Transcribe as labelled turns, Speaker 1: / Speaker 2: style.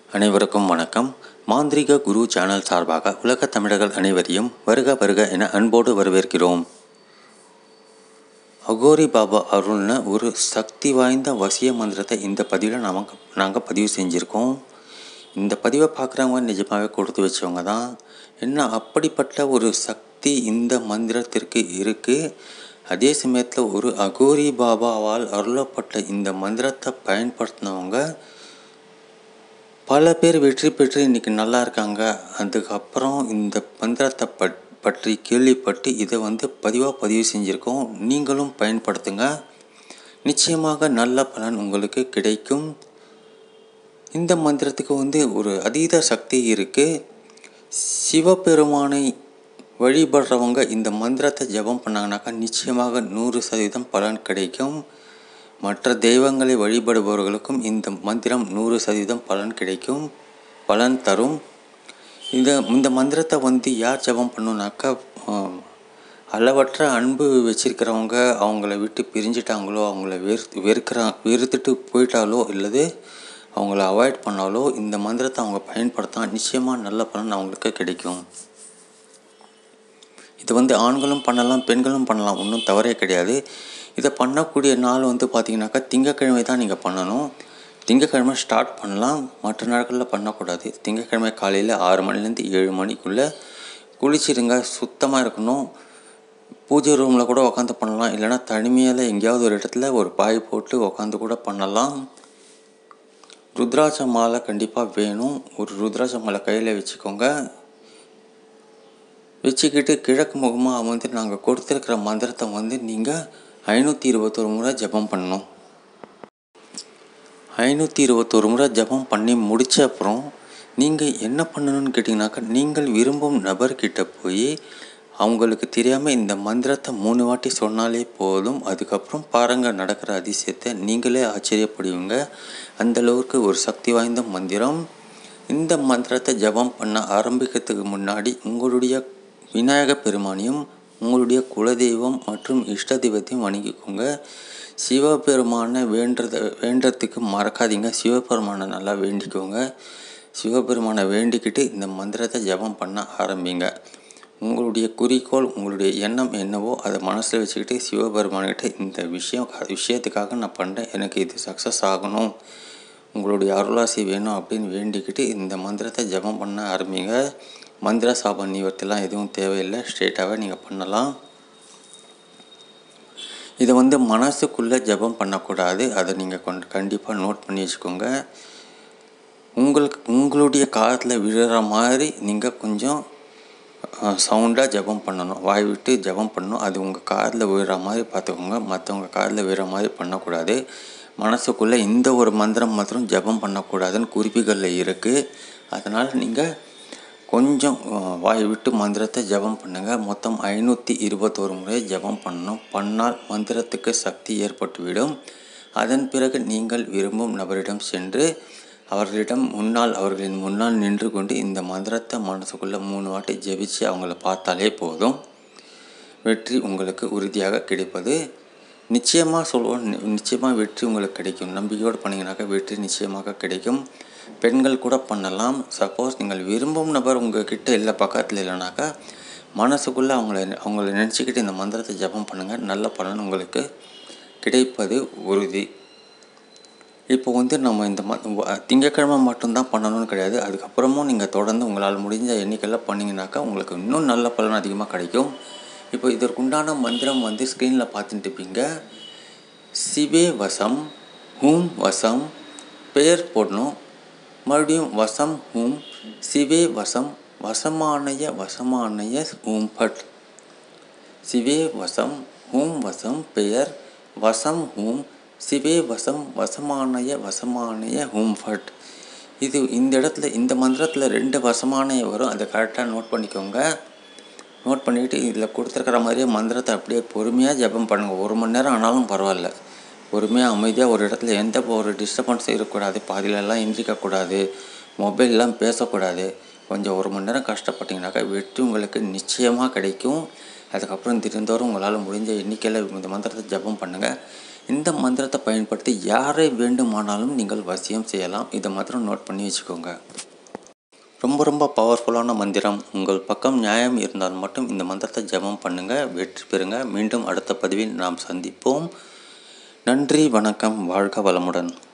Speaker 1: அனைவருக்கும் வணக்கம் மாந்திரிக குரு சேனல் சார்பாக உலகத் தமிழர்கள் அனைவரையும் வருக வருக என அன்போடு வரவேற்கிறோம் அகோரி பாபா அருள்னு ஒரு சக்தி வாய்ந்த வசிய மந்திரத்தை இந்த பதிவில் நமக்கு நாங்கள் பதிவு செஞ்சுருக்கோம் இந்த பதிவை பார்க்குறவங்க நிஜமாகவே கொடுத்து வச்சவங்க தான் என்ன அப்படிப்பட்ட ஒரு சக்தி இந்த மந்திரத்திற்கு இருக்குது அதே சமயத்தில் ஒரு அகோரி பாபாவால் அருளப்பட்ட இந்த மந்திரத்தை பயன்படுத்தினவங்க பல பேர் வெற்றி பெற்று இன்றைக்கி நல்லா இருக்காங்க அதுக்கப்புறம் இந்த மந்திரத்தை பட் பற்றி கேள்விப்பட்டு இதை வந்து பதிவாக பதிவு செஞ்சுருக்கோம் நீங்களும் பயன்படுத்துங்க நிச்சயமாக நல்ல பலன் உங்களுக்கு கிடைக்கும் இந்த மந்திரத்துக்கு வந்து ஒரு அதீத சக்தி இருக்குது சிவபெருமானை வழிபடுறவங்க இந்த மந்திரத்தை ஜெபம் பண்ணாங்கனாக்கா நிச்சயமாக நூறு சதவீதம் பலன் கிடைக்கும் மற்ற தெய்வங்களை வழிபடுபவர்களுக்கும் இந்த மந்திரம் நூறு சதவீதம் பலன் கிடைக்கும் பலன் தரும் இந்த இந்த மந்திரத்தை வந்து யார் ஜெபம் பண்ணுனாக்கா அளவற்ற அன்பு வச்சிருக்கிறவங்க அவங்கள விட்டு பிரிஞ்சிட்டாங்களோ அவங்கள வெறு வெறுக்கிறா வெறுத்துட்டு போயிட்டாலோ இல்லது அவங்கள அவாய்ட் பண்ணாலோ இந்த மந்திரத்தை அவங்க பயன்படுத்தா நிச்சயமாக நல்ல பலன் அவங்களுக்கு கிடைக்கும் இது வந்து ஆண்களும் பண்ணலாம் பெண்களும் பண்ணலாம் ஒன்றும் தவறே கிடையாது இதை பண்ணக்கூடிய நாள் வந்து பார்த்திங்கனாக்கா திங்கக்கிழமை தான் நீங்கள் பண்ணணும் திங்கக்கிழமை ஸ்டார்ட் பண்ணலாம் மற்ற நாட்களில் பண்ணக்கூடாது திங்கக்கிழமை காலையில் ஆறு மணிலேருந்து ஏழு மணிக்குள்ளே குளிச்சிடுங்க சுத்தமாக இருக்கணும் பூஜை ரூமில் கூட உட்காந்து பண்ணலாம் இல்லைனா தனிமையில் எங்கேயாவது ஒரு இடத்துல ஒரு பாய் போட்டு உட்காந்து கூட பண்ணலாம் ருத்ராட்ச மாலை கண்டிப்பாக வேணும் ஒரு ருத்ராட்ச மாலை கையில் வச்சுக்கோங்க வச்சுக்கிட்டு கிழக்கு முகமாக வந்து நாங்கள் கொடுத்துருக்கிற மந்திரத்தை வந்து நீங்கள் ஐநூற்றி இருபத்தொரு முறை ஜபம் பண்ணணும் ஐநூற்றி இருபத்தொரு முறை ஜபம் பண்ணி முடித்த அப்புறம் நீங்கள் என்ன பண்ணணும்னு கேட்டிங்கனாக்கா நீங்கள் விரும்பும் நபர்கிட்ட போய் அவங்களுக்கு தெரியாமல் இந்த மந்திரத்தை மூணு வாட்டி சொன்னாலே போதும் அதுக்கப்புறம் பாருங்கள் நடக்கிற அதிசயத்தை நீங்களே ஆச்சரியப்படுவீங்க அந்தளவுக்கு ஒரு சக்தி வாய்ந்த மந்திரம் இந்த மந்திரத்தை ஜபம் பண்ண ஆரம்பிக்கிறதுக்கு முன்னாடி உங்களுடைய விநாயக பெருமானையும் உங்களுடைய குலதெய்வம் மற்றும் இஷ்ட தெய்வத்தையும் வணங்கிக்கோங்க சிவபெருமானை வேண்டத வேண்டத்துக்கு மறக்காதீங்க சிவபெருமானை நல்லா வேண்டிக்கோங்க சிவபெருமானை வேண்டிக்கிட்டு இந்த மந்திரத்தை ஜபம் பண்ண ஆரம்பிங்க உங்களுடைய குறிக்கோள் உங்களுடைய எண்ணம் என்னவோ அதை மனசில் வச்சுக்கிட்டு சிவபெருமான்கிட்ட இந்த விஷயம் விஷயத்துக்காக நான் பண்ணுறேன் எனக்கு இது சக்ஸஸ் ஆகணும் உங்களுடைய அருளாசி வேணும் அப்படின்னு வேண்டிக்கிட்டு இந்த மந்திரத்தை ஜபம் பண்ண ஆரம்பிங்க மந்திர சாப நிவர்த்திலாம் எதுவும் தேவையில்லை ஸ்ட்ரெயிட்டாகவே நீங்கள் பண்ணலாம் இதை வந்து மனசுக்குள்ளே ஜபம் பண்ணக்கூடாது அதை நீங்கள் கொண்டு கண்டிப்பாக நோட் பண்ணி வச்சுக்கோங்க உங்களுக்கு உங்களுடைய காலத்தில் விழுற மாதிரி நீங்கள் கொஞ்சம் சவுண்டாக ஜபம் பண்ணணும் வாய் விட்டு ஜபம் பண்ணணும் அது உங்கள் காதில் விழுற மாதிரி பார்த்துக்கோங்க மற்றவங்க காதில் விழுற மாதிரி பண்ணக்கூடாது மனசுக்குள்ளே இந்த ஒரு மந்திரம் மாத்திரம் ஜபம் பண்ணக்கூடாதுன்னு குறிப்புகளில் இருக்குது அதனால் நீங்கள் கொஞ்சம் வாய் விட்டு மந்திரத்தை ஜபம் பண்ணுங்கள் மொத்தம் ஐநூற்றி இருபத்தோரு முறை ஜபம் பண்ணணும் பண்ணால் மந்திரத்துக்கு சக்தி ஏற்பட்டுவிடும் அதன் பிறகு நீங்கள் விரும்பும் நபரிடம் சென்று அவர்களிடம் முன்னால் அவர்களின் முன்னால் நின்று கொண்டு இந்த மந்திரத்தை மனசுக்குள்ளே மூணு வாட்டி ஜெபிச்சு அவங்கள பார்த்தாலே போதும் வெற்றி உங்களுக்கு உறுதியாக கிடைப்பது நிச்சயமாக சொல்லுவோம் நிச்சயமாக வெற்றி உங்களுக்கு கிடைக்கும் நம்பிக்கையோடு பண்ணிங்கனாக்கா வெற்றி நிச்சயமாக கிடைக்கும் பெண்கள் கூட பண்ணலாம் சப்போஸ் நீங்கள் விரும்பும் நபர் உங்கள் கிட்ட இல்லை பக்கத்தில் இல்லைனாக்கா மனசுக்குள்ளே அவங்கள அவங்கள நினச்சிக்கிட்டு இந்த மந்திரத்தை ஜபம் பண்ணுங்கள் நல்ல பலன் உங்களுக்கு கிடைப்பது உறுதி இப்போ வந்து நம்ம இந்த ம திங்கக்கிழமை மட்டும்தான் பண்ணணும்னு கிடையாது அதுக்கப்புறமும் நீங்கள் தொடர்ந்து உங்களால் முடிஞ்ச எண்ணிக்கையில் பண்ணிங்கனாக்கா உங்களுக்கு இன்னும் நல்ல பலன் அதிகமாக கிடைக்கும் இப்போ இதற்குண்டான மந்திரம் வந்து ஸ்க்ரீனில் பார்த்துட்டு இருப்பீங்க சிவே வசம் ஹூம் வசம் பெயர் போடணும் மறுபடியும் வசம் ஹூம் சிவே வசம் வசமானய வசமானய ஹூம் பட் சிவே வசம் ஹூம் வசம் பெயர் வசம் ஹூம் சிவே வசம் வசமானய வசமானய ஹூம் ஃபட் இது இந்த இடத்துல இந்த மந்திரத்தில் ரெண்டு வசமானய வரும் அதை கரெக்டாக நோட் பண்ணிக்கோங்க நோட் பண்ணிவிட்டு இதில் கொடுத்துருக்கிற மாதிரியே மந்திரத்தை அப்படியே பொறுமையாக ஜபம் பண்ணுங்கள் ஒரு மணி நேரம் ஆனாலும் பரவாயில்ல பொறுமையாக அமைதியாக ஒரு இடத்துல எந்த ஒரு டிஸ்டர்பன்ஸும் இருக்கக்கூடாது பாதியிலலாம் எந்திரிக்கக்கூடாது மொபைல்லாம் பேசக்கூடாது கொஞ்சம் ஒரு மணி நேரம் கஷ்டப்பட்டிங்கனாக்கா வெற்றி உங்களுக்கு நிச்சயமாக கிடைக்கும் அதுக்கப்புறம் தினந்தோறும் உங்களால் முடிஞ்ச எண்ணிக்கையில் இந்த மந்திரத்தை ஜபம் பண்ணுங்கள் இந்த மந்திரத்தை பயன்படுத்தி யாரை வேண்டுமானாலும் நீங்கள் வசியம் செய்யலாம் இதை மாத்திரம் நோட் பண்ணி வச்சுக்கோங்க ரொம்ப ரொம்ப பவர்ஃபுல்லான மந்திரம் உங்கள் பக்கம் நியாயம் இருந்தால் மட்டும் இந்த மந்திரத்தை ஜெபம் பண்ணுங்கள் வெற்றி பெறுங்க மீண்டும் அடுத்த பதிவில் நாம் சந்திப்போம் நன்றி வணக்கம் வாழ்க வளமுடன்